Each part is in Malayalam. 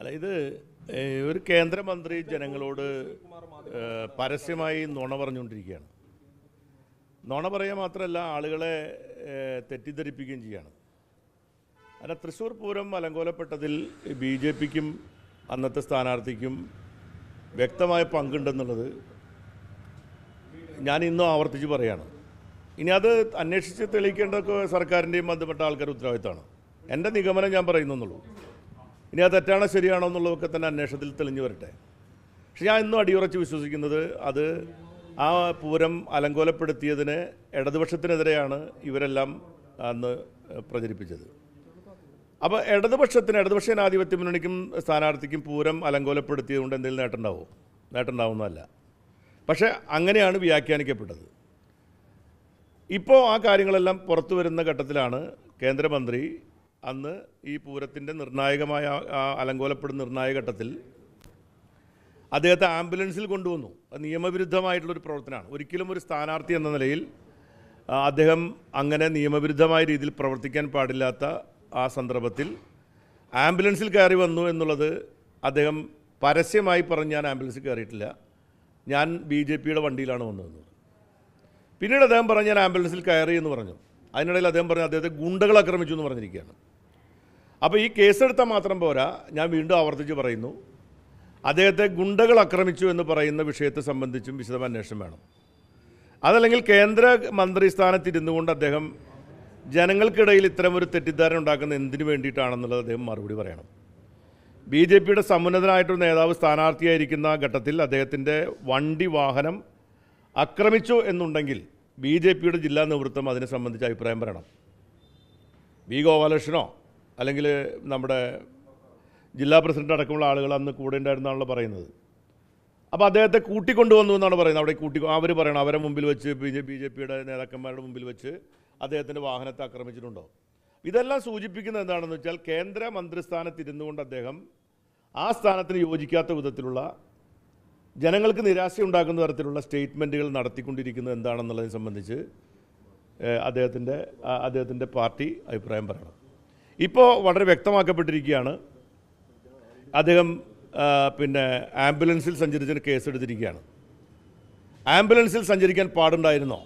അല്ല ഇത് ഏഹ്, ഒരു കേന്ദ്രമന്ത്രി ജനങ്ങളോട് ഏഹ്, പരസ്യമായി നുണ പറഞ്ഞുകൊണ്ടിരിക്കുകയാണ് നുണ പറയുക മാത്രമല്ല ആളുകളെ ഏഹ്, തെറ്റിദ്ധരിപ്പിക്കുകയും ചെയ്യാണ് അല്ല തൃശ്ശൂർ പൂരം അലങ്കോലപ്പെട്ടതിൽ ബി ജെ പിക്കും അന്നത്തെ സ്ഥാനാർത്ഥിക്കും വ്യക്തമായ പങ്കുണ്ടെന്നുള്ളത് ഞാൻ ഇന്നും ആവർത്തിച്ച് പറയാണ് ഇനി അത് അന്വേഷിച്ച് തെളിയിക്കേണ്ടതൊക്കെ സർക്കാരിൻ്റെയും ബന്ധപ്പെട്ട ആൾക്കാരുടെ ഉത്തരവാദിത്തമാണ് എൻ്റെ നിഗമനം ഞാൻ പറയുന്നുള്ളൂ ഇനി അത് തെറ്റാണോ ശരിയാണോ എന്നുള്ളതൊക്കെ തന്നെ അന്വേഷണത്തിൽ തെളിഞ്ഞു വരട്ടെ പക്ഷെ ഞാൻ ഇന്നും അടിയുറച്ച് വിശ്വസിക്കുന്നത് അത് ആ പൂരം അലങ്കോലപ്പെടുത്തിയതിന് ഇടതുപക്ഷത്തിനെതിരെയാണ് ഇവരെല്ലാം അന്ന് പ്രചരിപ്പിച്ചത് അപ്പോൾ ഇടതുപക്ഷത്തിന് ഇടതുപക്ഷ ജനാധിപത്യ മുന്നണിക്കും സ്ഥാനാർത്ഥിക്കും പൂരം അലങ്കോലപ്പെടുത്തിയതുകൊണ്ട് എന്തെങ്കിലും നേട്ടം ഉണ്ടാവുമോ നേട്ടം ഉണ്ടാവുന്നതല്ല പക്ഷേ അങ്ങനെയാണ് വ്യാഖ്യാനിക്കപ്പെട്ടത് ഇപ്പോൾ ആ കാര്യങ്ങളെല്ലാം പുറത്തു വരുന്ന ഘട്ടത്തിലാണ് കേന്ദ്രമന്ത്രി അന്ന് ഈ പൂരത്തിൻ്റെ നിർണായകമായ ആ അലങ്കോലപ്പെടുന്ന നിർണായക ഘട്ടത്തിൽ അദ്ദേഹത്തെ ആംബുലൻസിൽ കൊണ്ടുവന്നു അത് നിയമവിരുദ്ധമായിട്ടുള്ളൊരു പ്രവർത്തനമാണ് ഒരിക്കലും ഒരു സ്ഥാനാർത്ഥി എന്ന നിലയിൽ ആ, അദ്ദേഹം അങ്ങനെ നിയമവിരുദ്ധമായ രീതിയിൽ പ്രവർത്തിക്കാൻ പാടില്ലാത്ത ആ സന്ദർഭത്തിൽ ആംബുലൻസിൽ കയറി വന്നു എന്നുള്ളത് അദ്ദേഹം പരസ്യമായി പറഞ്ഞ് ഞാൻ ആംബുലൻസിൽ കയറിയിട്ടില്ല ഞാൻ ബി ജെ പിയുടെ വണ്ടിയിലാണ് വന്നതെന്ന് പിന്നീട് അദ്ദേഹം പറഞ്ഞു ഞാൻ ആംബുലൻസിൽ കയറി എന്ന് പറഞ്ഞു അതിനിടയിൽ അദ്ദേഹം പറഞ്ഞു അദ്ദേഹത്തെ ഗുണ്ടകൾ ആക്രമിച്ചു എന്ന് പറഞ്ഞിരിക്കുകയാണ് അപ്പോൾ ഈ കേസെടുത്താൽ മാത്രം പോരാ ഞാൻ വീണ്ടും ആവർത്തിച്ച് പറയുന്നു അദ്ദേഹത്തെ ഗുണ്ടകൾ ആക്രമിച്ചു എന്ന് പറയുന്ന വിഷയത്തെ സംബന്ധിച്ചും വിശദമായ അന്വേഷണം വേണം അതല്ലെങ്കിൽ കേന്ദ്ര മന്ത്രി സ്ഥാനത്തിരുന്നു കൊണ്ട് അദ്ദേഹം ജനങ്ങൾക്കിടയിൽ ഇത്തരം ഒരു തെറ്റിദ്ധാരണ ഉണ്ടാക്കുന്ന എന്തിനു വേണ്ടിയിട്ടാണെന്നുള്ളത് അദ്ദേഹം മറുപടി പറയണം ബി ജെ പിയുടെ സമുന്നതനായിട്ടൊരു നേതാവ് സ്ഥാനാർത്ഥിയായിരിക്കുന്ന ഘട്ടത്തിൽ അദ്ദേഹത്തിൻ്റെ വണ്ടി വാഹനം ആക്രമിച്ചു എന്നുണ്ടെങ്കിൽ ബി ജെ പിയുടെ ജില്ലാ നേതൃത്വം അതിനെ സംബന്ധിച്ച് അഭിപ്രായം പറയണം വി ഗോപാലകൃഷ്ണനോ അല്ലെങ്കിൽ നമ്മുടെ ജില്ലാ പ്രസിഡന്റ് അടക്കമുള്ള ആളുകൾ അന്ന് കൂടെ ഉണ്ടായിരുന്നാണല്ലോ പറയുന്നത് അപ്പോൾ അദ്ദേഹത്തെ കൂട്ടിക്കൊണ്ടുവന്നു എന്നാണ് പറയുന്നത് അവിടെ കൂട്ടി അവർ പറയണം അവരെ മുമ്പിൽ വെച്ച് ബി ജെ ബി ജെ പിയുടെ നേതാക്കന്മാരുടെ മുമ്പിൽ വെച്ച് അദ്ദേഹത്തിൻ്റെ വാഹനത്തെ ആക്രമിച്ചിട്ടുണ്ടോ ഇതെല്ലാം സൂചിപ്പിക്കുന്നത് എന്താണെന്ന് വെച്ചാൽ കേന്ദ്ര മന്ത്രിസ്ഥാനത്ത് ഇരുന്നുകൊണ്ട് അദ്ദേഹം ആ സ്ഥാനത്തിന് യോജിക്കാത്ത വിധത്തിലുള്ള ജനങ്ങൾക്ക് നിരാശയുണ്ടാക്കുന്ന തരത്തിലുള്ള സ്റ്റേറ്റ്മെൻറ്റുകൾ നടത്തിക്കൊണ്ടിരിക്കുന്നത് എന്താണെന്നുള്ളതിനെ സംബന്ധിച്ച് ഏഹ്, അദ്ദേഹത്തിൻ്റെ ആ- അദ്ദേഹത്തിൻ്റെ പാർട്ടി അഭിപ്രായം പറയണം ഇപ്പോൾ വളരെ വ്യക്തമാക്കപ്പെട്ടിരിക്കുകയാണ് അദ്ദേഹം ആ, പിന്നെ ആംബുലൻസിൽ സഞ്ചരിച്ചതിന് കേസെടുത്തിരിക്കുകയാണ് ആംബുലൻസിൽ സഞ്ചരിക്കാൻ പാടുണ്ടായിരുന്നോ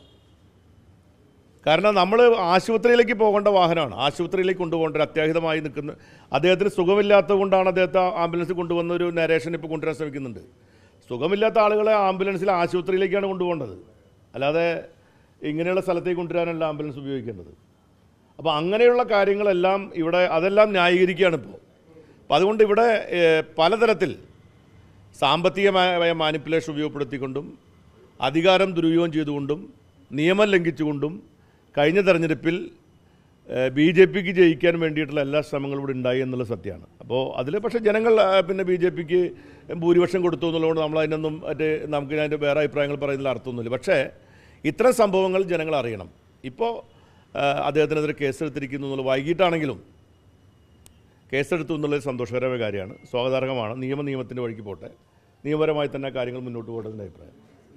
കാരണം നമ്മൾ ആശുപത്രിയിലേക്ക് പോകേണ്ട വാഹനമാണ് ആശുപത്രിയിലേക്ക് കൊണ്ടുപോകേണ്ട ഒരു അത്യാഹിതമായി നിൽക്കുന്ന അദ്ദേഹത്തിന് സുഖമില്ലാത്തത് കൊണ്ടാണ് അദ്ദേഹത്തെ ആംബുലൻസിൽ കൊണ്ടുവന്ന ഒരു നരേഷൻ ഇപ്പോൾ കൊണ്ടുവരാൻ ശ്രമിക്കുന്നുണ്ട് സുഖമില്ലാത്ത ആളുകളെ ആംബുലൻസിൽ ആശുപത്രിയിലേക്കാണ് കൊണ്ടുപോകേണ്ടത് അല്ലാതെ ഇങ്ങനെയുള്ള സ്ഥലത്തേക്ക് കൊണ്ടുവരാനല്ല ആംബുലൻസ് ഉപയോഗിക്കേണ്ടത് അപ്പോൾ അങ്ങനെയുള്ള കാര്യങ്ങളെല്ലാം ഇവിടെ അതെല്ലാം ന്യായീകരിക്കുകയാണ് ഇപ്പോൾ അപ്പം അതുകൊണ്ട് ഇവിടെ ഏഹ്, പലതരത്തിൽ സാമ്പത്തികമായ മാനിപ്പുലേഷൻ ഉപയോഗപ്പെടുത്തിക്കൊണ്ടും അധികാരം ദുരുപയോഗം ചെയ്തുകൊണ്ടും നിയമം ലംഘിച്ചുകൊണ്ടും കഴിഞ്ഞ തെരഞ്ഞെടുപ്പിൽ ബി ജെ പിക്ക് ജയിക്കാൻ വേണ്ടിയിട്ടുള്ള എല്ലാ ശ്രമങ്ങളും ഇവിടെ ഉണ്ടായി എന്നുള്ള സത്യമാണ് അപ്പോൾ അതിൽ പക്ഷേ ജനങ്ങൾ ആ, പിന്നെ ബി ജെ പിക്ക് ഭൂരിപക്ഷം കൊടുത്തു എന്നുള്ളതുകൊണ്ട് നമ്മൾ അതിനൊന്നും മറ്റേ നമുക്ക് അതിൻ്റെ വേറെ അഭിപ്രായങ്ങൾ പറയുന്നതിൽ അർത്ഥമൊന്നുമില്ല പക്ഷേ ഇത്തരം സംഭവങ്ങൾ ജനങ്ങൾ അറിയണം ഇപ്പോൾ ആ, അദ്ദേഹത്തിനെതിരെ കേസെടുത്തിരിക്കുന്നു എന്നുള്ളത് വൈകിട്ടാണെങ്കിലും കേസെടുത്തു എന്നുള്ളത് സന്തോഷകരമായ കാര്യമാണ് സ്വാഗതാർഹമാണ് നിയമ നിയമത്തിൻ്റെ വഴിക്ക് പോട്ടെ നിയമപരമായി തന്നെ കാര്യങ്ങൾ മുന്നോട്ട് പോകേണ്ടതിൻ്റെ അഭിപ്രായം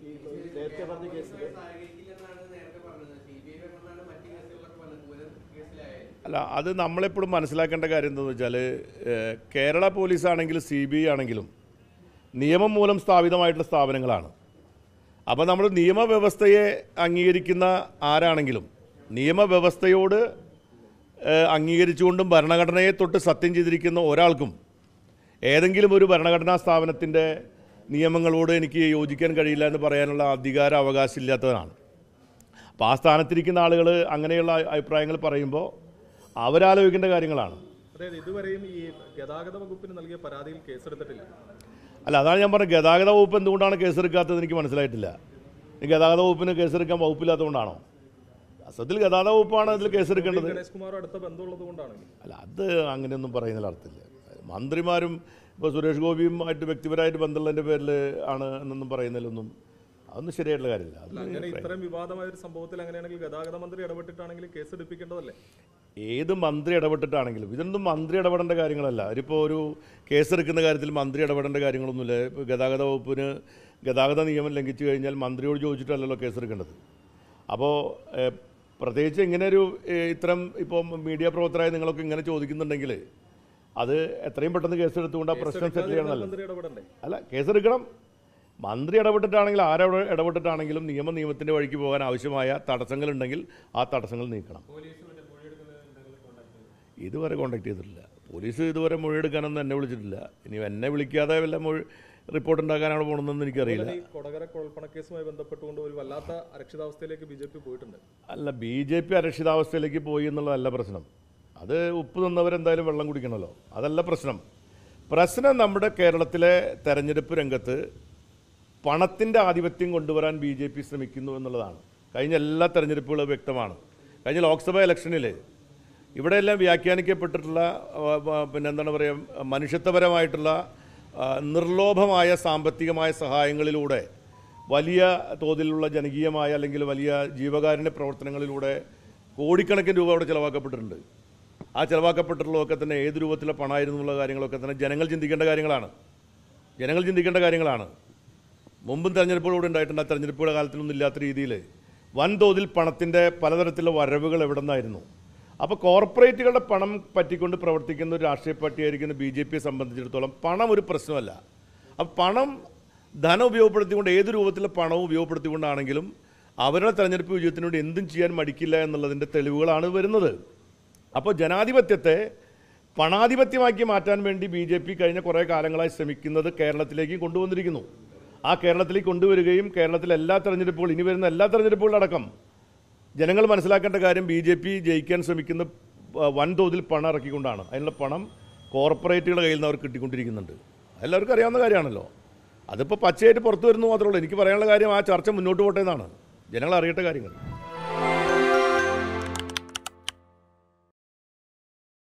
അല്ല അത് നമ്മളെപ്പോഴും മനസ്സിലാക്കേണ്ട കാര്യം എന്താണെന്ന് വെച്ചാൽ ഏഹ്, കേരള പോലീസ് ആണെങ്കിലും സി ബി ഐ ആണെങ്കിലും നിയമം മൂലം സ്ഥാപിതമായിട്ടുള്ള സ്ഥാപനങ്ങളാണ് അപ്പോൾ നമ്മൾ നിയമവ്യവസ്ഥയെ അംഗീകരിക്കുന്ന ആരാണെങ്കിലും നിയമവ്യവസ്ഥയോട് ഏഹ്, അംഗീകരിച്ചുകൊണ്ടും ഭരണഘടനയെ തൊട്ട് സത്യം ചെയ്തിരിക്കുന്ന ഒരാൾക്കും ഏതെങ്കിലും ഒരു ഭരണഘടനാ സ്ഥാപനത്തിൻ്റെ നിയമങ്ങളോട് എനിക്ക് യോജിക്കാൻ കഴിയില്ല എന്ന് പറയാനുള്ള അധികാര അവകാശം ഇല്ലാത്തതാണ് അപ്പോൾ ആ സ്ഥാനത്തിരിക്കുന്ന ആളുകൾ അങ്ങനെയുള്ള അഭിപ്രായങ്ങൾ പറയുമ്പോൾ അവരാലോചിക്കേണ്ട കാര്യങ്ങളാണ് അതായത് ഇതുവരെയും ഈ ഗതാഗത വകുപ്പിന് നൽകിയ പരാതിയിൽ കേസെടുത്തിട്ടില്ല അല്ല അതാണ് ഞാൻ പറഞ്ഞത് ഗതാഗത വകുപ്പ് എന്തുകൊണ്ടാണ് കേസെടുക്കാത്തത് എനിക്ക് മനസ്സിലായിട്ടില്ല ഈ ഗതാഗത വകുപ്പിന് കേസെടുക്കാൻ വകുപ്പില്ലാത്തതുകൊണ്ടാണോ അസത്തിൽ ഗതാഗത വകുപ്പാണ് അതിൽ കേസെടുക്കേണ്ടത് ഗണേഷ് കുമാറും അടുത്ത ബന്ധമുള്ളത് കൊണ്ടാണ് അല്ല അത് അങ്ങനെയൊന്നും പറയുന്നതിൽ അർത്ഥമില്ല മന്ത്രിമാരും ഇപ്പോൾ സുരേഷ് ഗോപിയുമായിട്ട് വ്യക്തിപരമായിട്ട് ബന്ധമുള്ളതിൻ്റെ പേരിൽ ആണ് എന്നൊന്നും പറയുന്നതിലൊന്നും അതൊന്നും ശരിയായിട്ടുള്ള കാര്യമില്ല അത് അങ്ങനെ ഇത്രയും വിവാദമായ ഒരു സംഭവത്തിൽ അങ്ങനെയാണെങ്കിൽ ഗതാഗത മന്ത്രി ഇടപെട്ടിട്ടാണെങ്കിൽ കേസെടുപ്പിക്കേണ്ടതല്ലേ ഏത് മന്ത്രി ഇടപെട്ടിട്ടാണെങ്കിലും ഇതൊന്നും മന്ത്രി ഇടപെടേണ്ട കാര്യങ്ങളല്ല ഇതിപ്പോൾ ഒരു കേസെടുക്കുന്ന കാര്യത്തിൽ മന്ത്രി ഇടപെടേണ്ട കാര്യങ്ങളൊന്നുമില്ല ഇപ്പോൾ ഗതാഗത വകുപ്പിന് ഗതാഗത നിയമം ലംഘിച്ചു കഴിഞ്ഞാൽ മന്ത്രിയോട് ചോദിച്ചിട്ടല്ലല്ലോ കേസെടുക്കേണ്ടത് അപ്പോൾ ഏഹ്, പ്രത്യേകിച്ച് ഇങ്ങനെ ഒരു ഏഹ്, ഇത്തരം ഇപ്പോൾ മീഡിയ പ്രവർത്തകരായ നിങ്ങളൊക്കെ ഇങ്ങനെ ചോദിക്കുന്നുണ്ടെങ്കിൽ അത് എത്രയും പെട്ടെന്ന് കേസ് എടുത്തുകൊണ്ട് ആ പ്രശ്നം സെറ്റിൽ ചെയ്യണം നല്ലത് മന്ത്രി ഇടപെടണ്ടേ അല്ല കേസെടുക്കണം മന്ത്രി ഇടപെട്ടിട്ടാണെങ്കിൽ ആരവിടെ ഇടപെട്ടിട്ടാണെങ്കിലും നിയമം നിയമത്തിൻ്റെ വഴിക്ക് പോകാൻ ആവശ്യമായ തടസ്സങ്ങളുണ്ടെങ്കിൽ ആ തടസ്സങ്ങൾ നീക്കണം ഇതുവരെ കോണ്ടാക്ട് ചെയ്തിട്ടില്ല പോലീസ് ഇതുവരെ മൊഴിയെടുക്കാനൊന്നും എന്നെ വിളിച്ചിട്ടില്ല ഇനി എന്നെ വിളിക്കാതെ വല്ല മൊഴി റിപ്പോർട്ട് ഉണ്ടാക്കാനാണ് പോകണമെന്ന് എനിക്കറിയില്ല ഈ കൊടകര കുഴൽപ്പണക്കേസുമായി ബന്ധപ്പെട്ടുകൊണ്ട് ഒരു വല്ലാത്ത അരക്ഷിതാവസ്ഥയിലേക്ക് ബി ജെ പി പോയിട്ടുണ്ട് അല്ല ബി ജെ പി അരക്ഷിതാവസ്ഥയിലേക്ക് പോയി എന്നുള്ളതല്ല പ്രശ്നം അത് ഉപ്പ് നിന്നവരെന്തായാലും വെള്ളം കുടിക്കണമല്ലോ അതല്ല പ്രശ്നം പ്രശ്നം നമ്മുടെ കേരളത്തിലെ തെരഞ്ഞെടുപ്പ് രംഗത്ത് പണത്തിൻ്റെ ആധിപത്യം കൊണ്ടുവരാൻ ബി ജെ പി ശ്രമിക്കുന്നു എന്നുള്ളതാണ് കഴിഞ്ഞ എല്ലാ തെരഞ്ഞെടുപ്പുകളും വ്യക്തമാണ് കഴിഞ്ഞ ലോക്സഭാ ഇലക്ഷനിൽ ഇവിടെയെല്ലാം വ്യാഖ്യാനിക്കപ്പെട്ടിട്ടുള്ള ആ, ആ, പിന്നെ എന്താണ് പറയുക മനുഷ്യത്വപരമായിട്ടുള്ള ആ, നിർലോഭമായ സാമ്പത്തികമായ സഹായങ്ങളിലൂടെ വലിയ തോതിലുള്ള ജനകീയമായ അല്ലെങ്കിൽ വലിയ ജീവകാരുണ്യ പ്രവർത്തനങ്ങളിലൂടെ കോടിക്കണക്കിന് രൂപ അവിടെ ചിലവാക്കപ്പെട്ടിട്ടുണ്ട് ആ ചിലവാക്കപ്പെട്ടിട്ടുള്ളതൊക്കെ തന്നെ ഏത് രൂപത്തിലെ പണമായിരുന്നു എന്നുള്ള കാര്യങ്ങളൊക്കെ തന്നെ ജനങ്ങൾ ചിന്തിക്കേണ്ട കാര്യങ്ങളാണ് ജനങ്ങൾ ചിന്തിക്കേണ്ട കാര്യങ്ങളാണ് മുമ്പും തെരഞ്ഞെടുപ്പുകളൂടെ ഉണ്ടായിട്ടുണ്ട് ആ തെരഞ്ഞെടുപ്പുകളുടെ കാലത്തിലൊന്നും ഇല്ലാത്ത രീതിയിൽ വൻതോതിൽ പണത്തിൻ്റെ പലതരത്തിലുള്ള വരവുകൾ എവിടെ നിന്നായിരുന്നു അപ്പോൾ കോർപ്പറേറ്റുകളുടെ പണം പറ്റിക്കൊണ്ട് പ്രവർത്തിക്കുന്ന ഒരു രാഷ്ട്രീയ പാർട്ടിയായിരിക്കുന്ന ബി ജെ പിയെ സംബന്ധിച്ചിടത്തോളം പണം ഒരു പ്രശ്നമല്ല അപ്പം പണം ധനം ഉപയോഗപ്പെടുത്തിക്കൊണ്ട് ഏത് രൂപത്തിലെ പണവും ഉപയോഗപ്പെടുത്തിക്കൊണ്ടാണെങ്കിലും അവരുടെ തെരഞ്ഞെടുപ്പ് വിജയത്തിന് വേണ്ടി എന്തും ചെയ്യാൻ മടിക്കില്ല എന്നുള്ളതിൻ്റെ തെളിവുകളാണ് വരുന്നത് അപ്പോൾ ജനാധിപത്യത്തെ പണാധിപത്യമാക്കി മാറ്റാൻ വേണ്ടി ബി ജെ പി കഴിഞ്ഞ കുറേ കാലങ്ങളായി ശ്രമിക്കുന്നത് കേരളത്തിലേക്കും കൊണ്ടുവന്നിരിക്കുന്നു ആ കേരളത്തിലേക്ക് കൊണ്ടുവരികയും കേരളത്തിലെ എല്ലാ തെരഞ്ഞെടുപ്പുകളും ഇനി വരുന്ന എല്ലാ തെരഞ്ഞെടുപ്പുകളടക്കം ജനങ്ങൾ മനസ്സിലാക്കേണ്ട കാര്യം ബി ജെ പി ജയിക്കാൻ ശ്രമിക്കുന്ന ആ, വൻതോതിൽ പണം ഇറക്കിക്കൊണ്ടാണ് അതിനുള്ള പണം കോർപ്പറേറ്റുകളുടെ കയ്യിൽ നിന്ന് അവർ കിട്ടിക്കൊണ്ടിരിക്കുന്നുണ്ട് എല്ലാവർക്കും അറിയാവുന്ന കാര്യമാണല്ലോ അതിപ്പോൾ പച്ചയായിട്ട് പുറത്തു വരുന്നു മാത്രമേ ഉള്ളൂ എനിക്ക് പറയാനുള്ള കാര്യം ആ ചർച്ച മുന്നോട്ട് പോട്ടെ എന്നാണ് ജനങ്ങൾ അറിയേണ്ട കാര്യങ്ങൾ